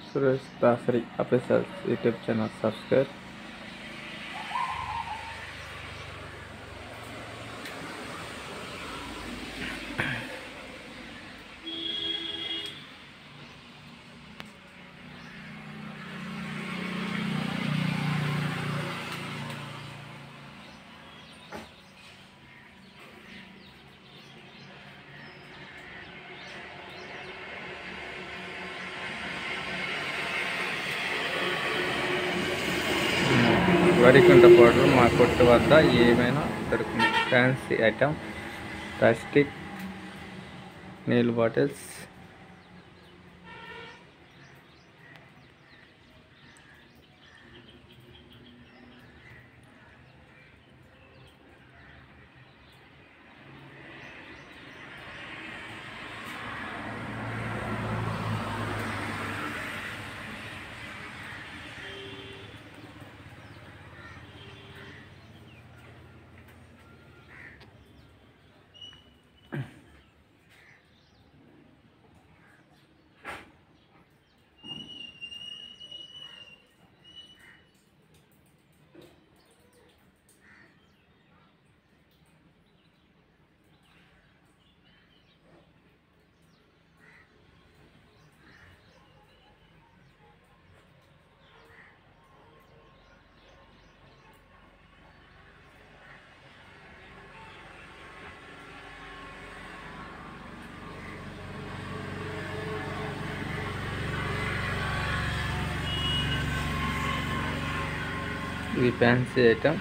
Suresh Dasari officials YouTube channel subscribe Varikunta powder మా కొట్టు వద్ద ఏమైనా దొరుకుతుంది ఫ్యాన్సీ ఐటమ్ ప్లాస్టిక్ నీళ్ళు బాటిల్స్ ఇది ఫ్యాన్సీ ఐటమ్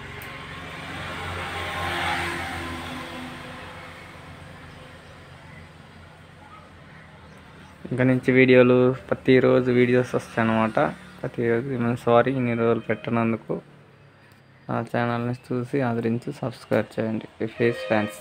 ఇంకా నుంచి వీడియోలు ప్రతిరోజు వీడియోస్ వస్తాయి అన్నమాట ప్రతిరోజు మేము సారీ ఇన్ని రోజులు పెట్టినందుకు నా ఛానల్ని చూసి ఆదరించి సబ్స్క్రైబ్ చేయండి ఫేస్ ఫ్యాన్స్